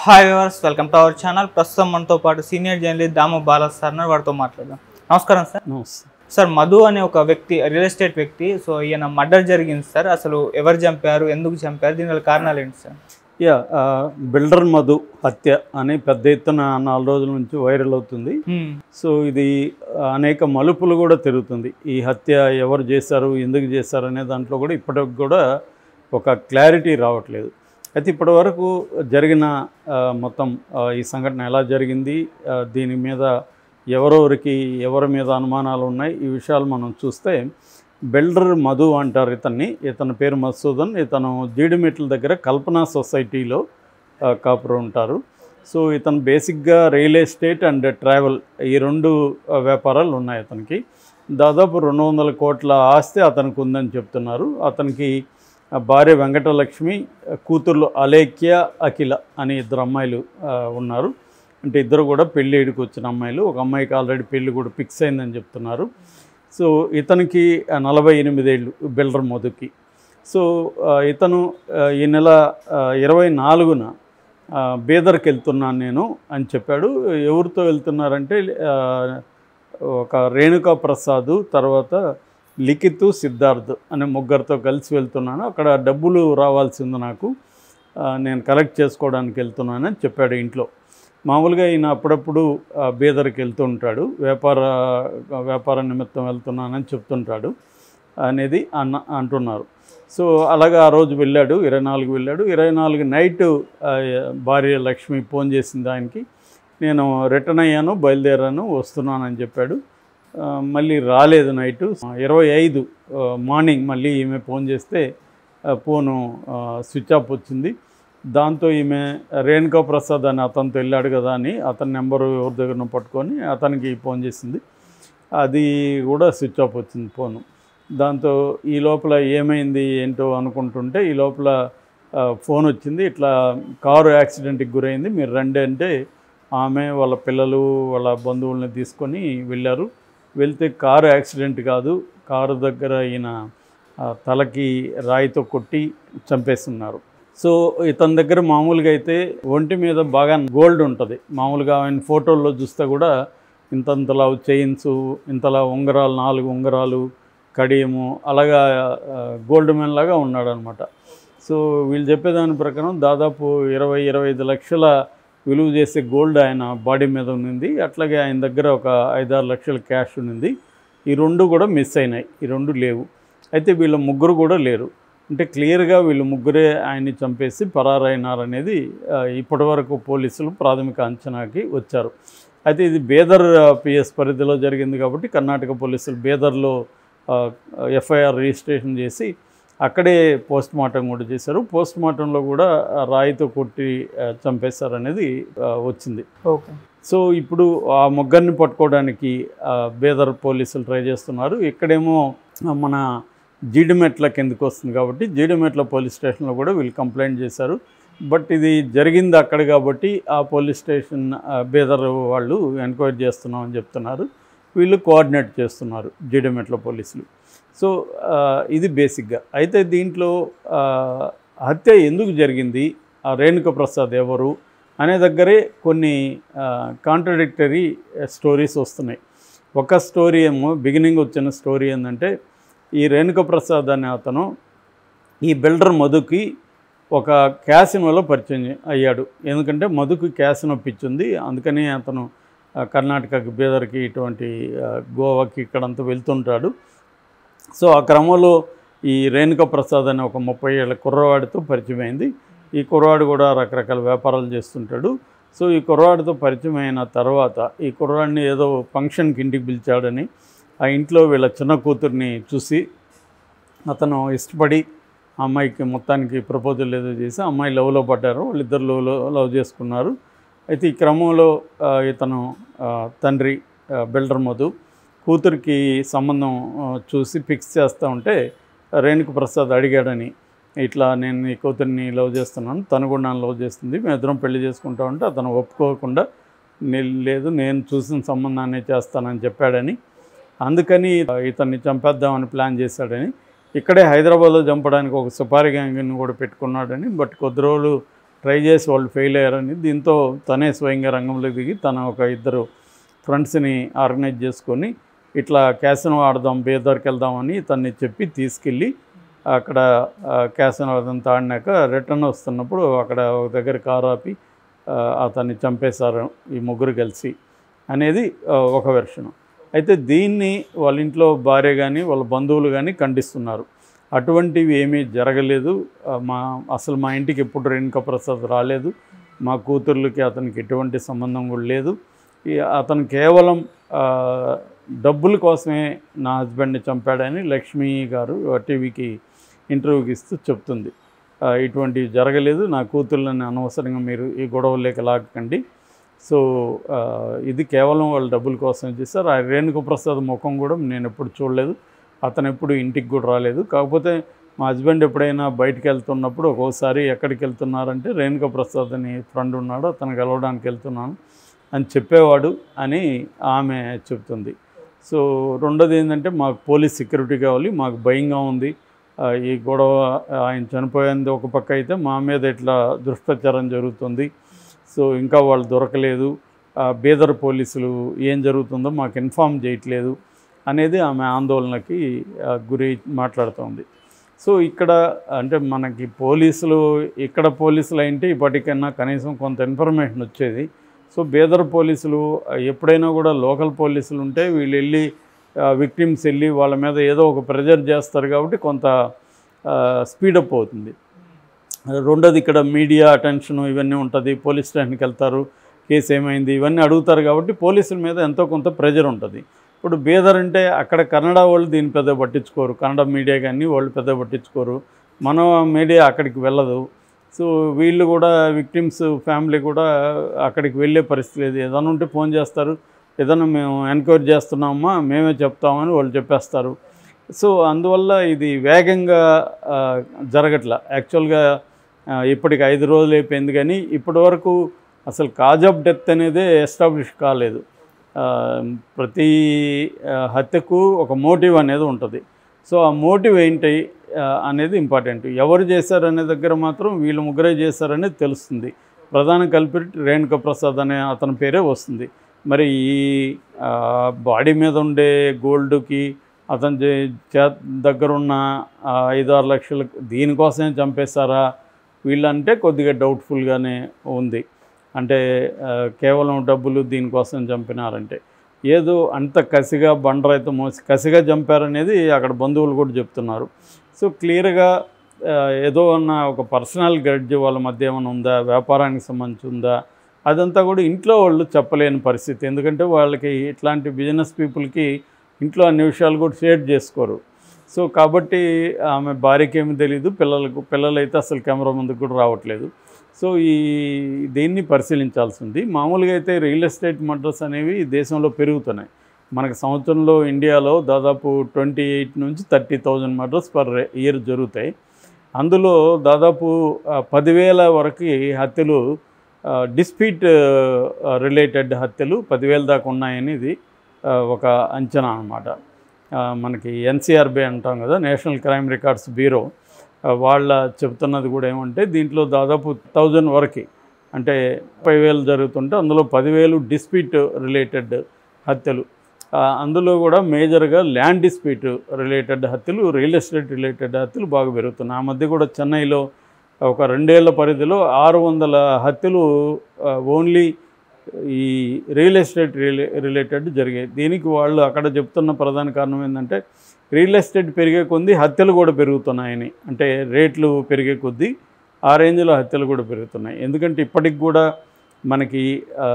Hi viewers welcome to our channel ప్రస్తుతం మనతో పాటు senior journalist Damu Bala sir ఉన్నారు. వారితో మాట్లాడదాం నమస్కారం సార్ నమస్తే సార్ మధు అనే ఒక వ్యక్తి రియల్ ఎస్టేట్ వ్యక్తి సో ఈయన మర్డర్ జరిగింది సార్ అసలు ఎవరు చంపారు ఎందుకు చంపారు దీని వల్ల కారణాలు ఏంటి సార్ యా ఆ, బిల్డర్ మధు హత్య అని పెద్ద ఎత్తున నాలుగు రోజుల నుంచి వైరల్ అవుతుంది హ్మ్. సో ఇది అనేక మలుపులు కూడా తిరుగుతుంది ఈ హత్య ఎవరు చేశారు ఎందుకు చేశారు అనే దాంట్లో కూడా ఇప్పటికి కూడా ఒక క్లారిటీ రావట్లేదు అయితే ఇప్పటివరకు జరిగిన ఆ, మొత్తం ఆ, ఈ సంఘటన ఎలా జరిగింది ఆ, దీని మీద ఎవరెవరికి ఎవరి మీద అనుమానాలు ఉన్నాయి ఈ విషయాలు మనం చూస్తే బిల్డర్ మధు అంటారు ఇతన్ని ఇతని పేరు మధుసూదన్ ఇతను జీడిమెట్ల దగ్గర కల్పన సొసైటీలో ఆ, కాపురం ఉంటారు సో ఇతను బేసిక్గా రియల్ ఎస్టేట్ అండ్ ట్రావెల్ ఈ రెండు ఆ, వ్యాపారాలు ఉన్నాయి అతనికి దాదాపు రెండు వందల కోట్ల ఆస్తి అతనికి ఉందని చెప్తున్నారు అతనికి ఆ, భార్య వెంకటలక్ష్మి ఆ, కూతుర్లు అలేఖ్య అఖిల అని ఇద్దరు అమ్మాయిలు ఆ, ఉన్నారు అంటే ఇద్దరు కూడా పెళ్ళిడికి వచ్చిన అమ్మాయిలు ఒక అమ్మాయికి ఆల్రెడీ పెళ్ళి కూడా ఫిక్స్ అయిందని చెప్తున్నారు సో ఇతనికి ఆ, నలభై ఎనిమిదేళ్ళు బిల్డర్ మధుకి సో ఆ, ఇతను ఆ, ఈ నెల ఆ, ఇరవై నాలుగున ఆ, బీదర్కి వెళ్తున్నాను నేను అని చెప్పాడు ఎవరితో వెళ్తున్నారంటే ఆ, ఒక రేణుకా ప్రసాద్ తర్వాత లిఖిత్ సిద్ధార్థ్ అనే ముగ్గురితో కలిసి వెళ్తున్నాను అక్కడ డబ్బులు రావాల్సింది నాకు ఆ, నేను కలెక్ట్ చేసుకోవడానికి వెళ్తున్నానని చెప్పాడు ఇంట్లో మామూలుగా ఈయన అప్పుడప్పుడు ఆ, బీదర్కి వెళ్తూ ఉంటాడు వ్యాపార వ్యాపార నిమిత్తం వెళ్తున్నానని చెప్తుంటాడు అనేది అన్న అంటున్నారు సో అలాగా ఆ రోజు వెళ్ళాడు ఇరవై నాలుగు వెళ్ళాడు ఇరవై నాలుగు నైట్ భార్య లక్ష్మి ఫోన్ చేసింది ఆయనకి నేను రిటర్న్ అయ్యాను బయలుదేరాను వస్తున్నానని చెప్పాడు ఆ, మళ్ళీ రాలేదు నైటు ఇరవై ఐదు మార్నింగ్ మళ్ళీ ఈమె ఫోన్ చేస్తే ఆ, ఫోను ఆ, స్విచ్ ఆఫ్ వచ్చింది దాంతో ఈమె రేణుకా ప్రసాద్ అని అతనితో వెళ్ళాడు కదా అని అతని నెంబరు ఎవరి దగ్గర పట్టుకొని అతనికి ఫోన్ చేసింది అది కూడా స్విచ్ ఆఫ్ వచ్చింది ఫోను దాంతో ఈ లోపల ఏమైంది ఏంటో అనుకుంటుంటే ఈ లోపల ఆ, ఫోన్ వచ్చింది ఇట్లా కారు యాక్సిడెంట్కి గురైంది మీరు రండి అంటే ఆమె వాళ్ళ పిల్లలు వాళ్ళ బంధువుల్ని తీసుకొని వెళ్ళారు వెళ్తే కారు యాక్సిడెంట్ కాదు కారు దగ్గర ఈయన ఆ, తలకి రాయితో కొట్టి చంపేస్తున్నారు సో ఇతని దగ్గర మామూలుగా అయితే ఒంటి మీద బాగా గోల్డ్ ఉంటుంది మామూలుగా ఆయన ఫోటోల్లో చూస్తే కూడా ఇంతంతలా చైన్స్ ఇంతలా ఉంగరాలు నాలుగు ఉంగరాలు కడియము అలాగా ఆ, గోల్డ్ మెన్ లాగా ఉన్నాడు అనమాట సో వీళ్ళు చెప్పేదాని ప్రకారం దాదాపు ఇరవై ఇరవై ఐదు లక్షల విలువ చేసే గోల్డ్ ఆయన బాడీ మీద ఉంది అట్లాగే ఆయన దగ్గర ఒక ఐదారు లక్షల క్యాష్ ఉంది ఈ రెండు కూడా మిస్ అయినాయి ఈ రెండు లేవు అయితే వీళ్ళ ముగ్గురు కూడా లేరు అంటే క్లియర్గా వీళ్ళు ముగ్గురే ఆయన్ని చంపేసి పరారైనారనేది ఆ, ఇప్పటివరకు పోలీసులు ప్రాథమిక అంచనాకి వచ్చారు అయితే ఇది బేదర్ పిఎస్ పరిధిలో జరిగింది కాబట్టి కర్ణాటక పోలీసులు బేదర్లో ఎఫ్ఐఆర్ రిజిస్ట్రేషన్ చేసి అక్కడే పోస్ట్ మార్టం కూడా చేశారు పోస్ట్ మార్టంలో కూడా ఆ రాయితో కొట్టి ఆ, చంపేశారనేది ఆ, వచ్చింది ఓకే సో ఇప్పుడు ఆ ముగ్గురిని పట్టుకోవడానికి ఆ, బేదర్ పోలీసులు ట్రై చేస్తున్నారు ఇక్కడేమో ఆ, మన జీడిమెట్ల కిందకు వస్తుంది కాబట్టి జీడిమెట్ల పోలీస్ స్టేషన్లో కూడా వీళ్ళు కంప్లైంట్ చేశారు బట్ ఇది జరిగింది అక్కడ కాబట్టి ఆ పోలీస్ స్టేషన్ ఆ, బేదర్ వాళ్ళు ఎంక్వైరీ చేస్తున్నామని చెప్తున్నారు వీళ్ళు కోఆర్డినేట్ చేస్తున్నారు జీడిమెట్ల పోలీసులు సో ఆ, ఇది బేసిక్గా అయితే దీంట్లో ఆ, హత్య ఎందుకు జరిగింది ఆ రేణుక ప్రసాద్ ఎవరు అనే దగ్గరే కొన్ని కాంట్రడిక్టరీ స్టోరీస్ వస్తున్నాయి ఒక స్టోరీ ఏమో బిగినింగ్ వచ్చిన స్టోరీ ఏంటంటే ఈ రేణుక ప్రసాద్ అనే అతను ఈ బిల్డర్ మధుకి ఒక క్యాసినోలో పరిచయం అయ్యాడు ఎందుకంటే మధుకి క్యాసినో పిచ్చుంది అందుకని అతను ఆ, కర్ణాటకకి బీదర్కి ఇటువంటి ఆ, గోవాకి ఇక్కడంతా వెళ్తుంటాడు సో ఆ క్రమంలో ఈ రేణుక ప్రసాద్ అనే ఒక ముప్పై ఏళ్ళ కుర్రవాడితో పరిచయం అయింది ఈ కుర్రవాడు కూడా రకరకాల వ్యాపారాలు చేస్తుంటాడు సో ఈ కుర్రవాడితో పరిచయం అయిన తర్వాత ఈ కుర్రవాడిని ఏదో ఫంక్షన్కి ఇంటికి పిలిచాడని ఆ ఇంట్లో వీళ్ళ చిన్న కూతుర్ని చూసి అతను ఇష్టపడి ఆ అమ్మాయికి మొత్తానికి ప్రపోజల్ ఏదో చేసి ఆ అమ్మాయి లవ్లో పడ్డారు వాళ్ళిద్దరు లవ్లో లవ్ చేసుకున్నారు అయితే ఈ క్రమంలో ఆ, ఇతను ఆ, తండ్రి ఆ, బిల్డర్ మధు కూతురికి సంబంధం ఆ, చూసి ఫిక్స్ చేస్తూ ఉంటే రేణుక ప్రసాద్ అడిగాడని ఇట్లా నేను నీ కూతుర్ని లవ్ చేస్తున్నాను తను కూడా నన్ను లవ్ చేస్తుంది మేము ఇద్దరం పెళ్లి చేసుకుంటా ఉంటే అతను ఒప్పుకోకుండా "నే- లేదు నేను చూసిన సంబంధాన్ని చేస్తానని చెప్పాడని అందుకని ఇతన్ని చంపేద్దామని ప్లాన్ చేశాడని ఇక్కడే హైదరాబాద్లో చంపడానికి ఒక సుపారీ గ్యాంగ్ని కూడా పెట్టుకున్నాడని బట్ కొద్ది రోజులు ట్రై చేసి వాళ్ళు ఫెయిల్ అయ్యారని దీంతో తనే స్వయంగా రంగంలోకి దిగి తన ఒక ఇద్దరు ఫ్రెండ్స్ని ఆర్గనైజ్ చేసుకొని ఇట్లా క్యాసినో ఆడదాం బేదర్కి వెళ్దామని తన్ని చెప్పి తీసుకెళ్ళి అక్కడ ఆ, క్యాసినో అదంతా ఆడినాక రిటర్న్ వస్తున్నప్పుడు అక్కడ ఒక దగ్గర కారు ఆపి ఆ, అతన్ని చంపేశారు ఈ ముగ్గురు కలిసి అనేది ఆ, ఒక వెర్షన్ అయితే దీన్ని వాళ్ళ ఇంట్లో భార్య కానీ వాళ్ళ బంధువులు కానీ ఖండిస్తున్నారు అటువంటివి ఏమీ జరగలేదు ఆ, మా అసలు మా ఇంటికి ఎప్పుడు రేణుకా ప్రసాద్ రాలేదు మా కూతుర్లకి అతనికి ఎటువంటి సంబంధం కూడా లేదు ఈ అతను కేవలం ఆ, డబ్బుల కోసమే నా హస్బెండ్ని చంపాడని లక్ష్మి గారు టీవీకి ఇంటర్వ్యూకి ఇస్తూ చెప్తుంది ఆ, ఇటువంటివి జరగలేదు నా కూతుర్లని అనవసరంగా మీరు ఈ గొడవలేక లాగకండి సో ఆ, ఇది కేవలం వాళ్ళు డబ్బుల కోసం చేస్తారు ఆ రేణుక ప్రసాద్ ముఖం కూడా నేను ఎప్పుడు చూడలేదు అతను ఎప్పుడు ఇంటికి కూడా రాలేదు కాకపోతే మా హస్బెండ్ ఎప్పుడైనా బయటికి వెళ్తున్నప్పుడు ఒక్కోసారి ఎక్కడికి వెళ్తున్నారంటే రేణుక ప్రసాద్ అని ఫ్రెండ్ ఉన్నాడు అతను కలవడానికి వెళ్తున్నాను అని చెప్పేవాడు అని ఆమె చెప్తుంది సో రెండోది ఏంటంటే మాకు పోలీస్ సెక్యూరిటీ కావాలి మాకు భయంగా ఉంది ఆ, ఈ గొడవ ఆయన చనిపోయింది ఒక పక్క అయితే మా మీద ఇట్లా దుష్ప్రచారం జరుగుతుంది సో ఇంకా వాళ్ళు దొరకలేదు ఆ, బీదర్ పోలీసులు ఏం జరుగుతుందో మాకు ఇన్ఫామ్ చేయట్లేదు అనేది ఆమె ఆందోళనకి ఆ, గురి మాట్లాడుతోంది సో ఇక్కడ అంటే మనకి పోలీసులు ఇక్కడ పోలీసులు అంటే ఇప్పటికైనా కనీసం కొంత ఇన్ఫర్మేషన్ వచ్చేది సో బేదర్ పోలీసులు ఆ, ఎప్పుడైనా కూడా లోకల్ పోలీసులు ఉంటే వీళ్ళు వెళ్ళి విక్టిమ్స్ వెళ్ళి వాళ్ళ మీద ఏదో ఒక ప్రెజర్ చేస్తారు కాబట్టి కొంత స్పీడప్ అవుతుంది రెండోది ఇక్కడ మీడియా అటెన్షన్ ఇవన్నీ ఉంటుంది పోలీస్ స్టేషన్కి వెళ్తారు కేసు ఏమైంది ఇవన్నీ అడుగుతారు కాబట్టి పోలీసుల మీద ఎంతో కొంత ప్రెజర్ ఉంటుంది ఇప్పుడు బీదర్ అంటే అక్కడ కన్నడ వాళ్ళు దీన్ని పెద్ద పట్టించుకోరు కన్నడ మీడియా కానీ వాళ్ళు పెద్ద పట్టించుకోరు మన మీడియా అక్కడికి వెళ్ళదు సో వీళ్ళు కూడా విక్టిమ్స్ ఫ్యామిలీ కూడా అక్కడికి వెళ్ళే పరిస్థితి లేదు ఏదైనా ఉంటే ఫోన్ చేస్తారు ఏదైనా మేము ఎంక్వైరీ చేస్తున్నామా మేమే చెప్తామని వాళ్ళు చెప్పేస్తారు సో అందువల్ల ఇది వేగంగా ఆ, జరగట్ల యాక్చువల్గా ఆ, ఇప్పటికి ఐదు రోజులు అయిపోయింది కానీ ఇప్పటి వరకు అసలు కాజ్ ఆఫ్ డెత్ అనేదే ఎస్టాబ్లిష్ కాలేదు ఆ, ప్రతి ఆ, హత్యకు ఒక మోటివ్ అనేది ఉంటుంది సో ఆ మోటివ్ ఏంటి ఆ, అనేది ఇంపార్టెంట్ ఎవరు చేశారనే దగ్గర మాత్రం వీళ్ళు ముగ్గురే చేశారనేది తెలుస్తుంది ప్రధాన కల్పిట్ రేణుక ప్రసాద్ అనే అతని పేరే వస్తుంది మరి ఈ ఆ, బాడీ మీద ఉండే గోల్డ్కి అతని చే- చే దగ్గరున్న ఆ, ఐదు ఆరు లక్షలు దీనికోసమే చంపేశారా వీళ్ళంటే కొద్దిగా డౌట్ఫుల్గానే ఉంది అంటే ఆ, కేవలం డబ్బులు దీనికోసం చంపినారంటే ఏదో అంత కసిగా బండరైతే మోసి కసిగా చంపారనేది అక్కడ బంధువులు కూడా చెప్తున్నారు సో క్లియర్గా ఆ, ఏదో ఉన్న ఒక పర్సనల్ గడ్జ్ వాళ్ళ మధ్య ఏమైనా ఉందా వ్యాపారానికి సంబంధించి ఉందా అదంతా కూడా ఇంట్లో వాళ్ళు చెప్పలేని పరిస్థితి ఎందుకంటే వాళ్ళకి ఇట్లాంటి బిజినెస్ పీపుల్కి ఇంట్లో అన్ని విషయాలు కూడా షేర్ చేసుకోరు సో కాబట్టి ఆమె భార్యకి ఏమీ తెలియదు పిల్లలకు పిల్లలైతే అసలు కెమెరా ముందుకు కూడా రావట్లేదు సో ఈ దీన్ని పరిశీలించాల్సి ఉంది మామూలుగా అయితే రియల్ ఎస్టేట్ మర్డర్స్ అనేవి దేశంలో పెరుగుతున్నాయి మనకి సంవత్సరంలో ఇండియాలో దాదాపు ట్వంటీ ఎయిట్ నుంచి thirty thousand murders per year జరుగుతాయి అందులో దాదాపు ఆ, పదివేల వరకు హత్యలు డిస్ప్యూట్ రిలేటెడ్ హత్యలు పదివేల దాకా ఉన్నాయని ఇది ఆ, ఒక అంచనా అనమాట మనకి ఎన్సీఆర్బి అంటాం కదా నేషనల్ క్రైమ్ రికార్డ్స్ బ్యూరో ఆ, వాళ్ళ చెప్తున్నది కూడా ఏమంటే దీంట్లో దాదాపు థౌజండ్ వరకు అంటే ముప్పై వేలు జరుగుతుంటే అందులో పదివేలు డిస్ప్యూట్ రిలేటెడ్ హత్యలు ఆ, అందులో కూడా మేజర్గా ల్యాండ్ డిస్ప్యూట్ రిలేటెడ్ హత్యలు రియల్ ఎస్టేట్ రిలేటెడ్ హత్యలు బాగా పెరుగుతున్నాయి ఆ మధ్య కూడా చెన్నైలో ఒక రెండేళ్ల పరిధిలో ఆరు వందల హత్యలు ఓన్లీ ఈ రియల్ ఎస్టేట్ రిలే రిలేటెడ్ జరిగాయి దీనికి వాళ్ళు అక్కడ చెప్తున్న ప్రధాన కారణం ఏంటంటే రియల్ ఎస్టేట్ పెరిగే కొద్దీ హత్యలు కూడా పెరుగుతున్నాయని అంటే రేట్లు పెరిగే కొద్దీ ఆ రేంజ్లో హత్యలు కూడా పెరుగుతున్నాయి ఎందుకంటే ఇప్పటికి కూడా మనకి ఆ,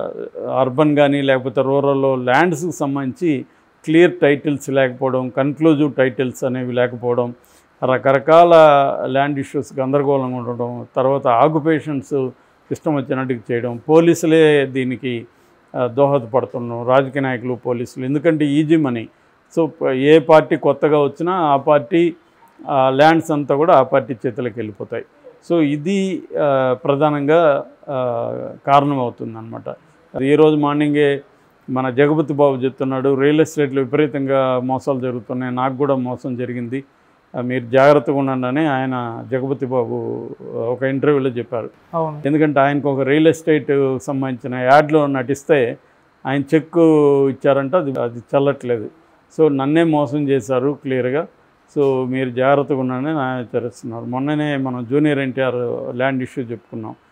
అర్బన్ కానీ లేకపోతే రూరల్లో ల్యాండ్స్కి సంబంధించి క్లియర్ టైటిల్స్ లేకపోవడం కన్క్లూజివ్ టైటిల్స్ అనేవి లేకపోవడం రకరకాల ల్యాండ్ ఇష్యూస్ గందరగోళంగా ఉండడం తర్వాత ఆక్యుపేషన్స్ ఇష్టం వచ్చినట్టుగా చేయడం పోలీసులే దీనికి ఆ, దోహదపడుతున్నాం రాజకీయ నాయకులు పోలీసులు ఎందుకంటే ఈజీ మనీ సో ప- ఏ పార్టీ కొత్తగా వచ్చినా ఆ పార్టీ ఆ ల్యాండ్స్ అంతా కూడా ఆ పార్టీ చేతులకు వెళ్ళిపోతాయి సో ఇది ఆ, ప్రధానంగా ఆ, కారణమవుతుంది అనమాట ఈరోజు మార్నింగే మన జగపతి బాబు చెప్తున్నాడు రియల్ ఎస్టేట్లో విపరీతంగా మోసాలు జరుగుతున్నాయి నాకు కూడా మోసం జరిగింది ఆ, మీరు జాగ్రత్తగా ఉండండి అని ఆయన జగపతి బాబు ఒక ఇంటర్వ్యూలో చెప్పారు అవును ఎందుకంటే ఆయనకు ఒక రియల్ ఎస్టేట్ సంబంధించిన యాడ్లో నటిస్తే ఆయన చెక్ ఇచ్చారంట అది అది చల్లట్లేదు సో నన్నే మోసం చేశారు క్లియర్గా సో మీరు జాగ్రత్తగా ఉండండి ఆయన హెచ్చరిస్తున్నారు మొన్ననే మనం జూనియర్ ఎన్టీఆర్ ల్యాండ్ ఇష్యూ చెప్పుకున్నాం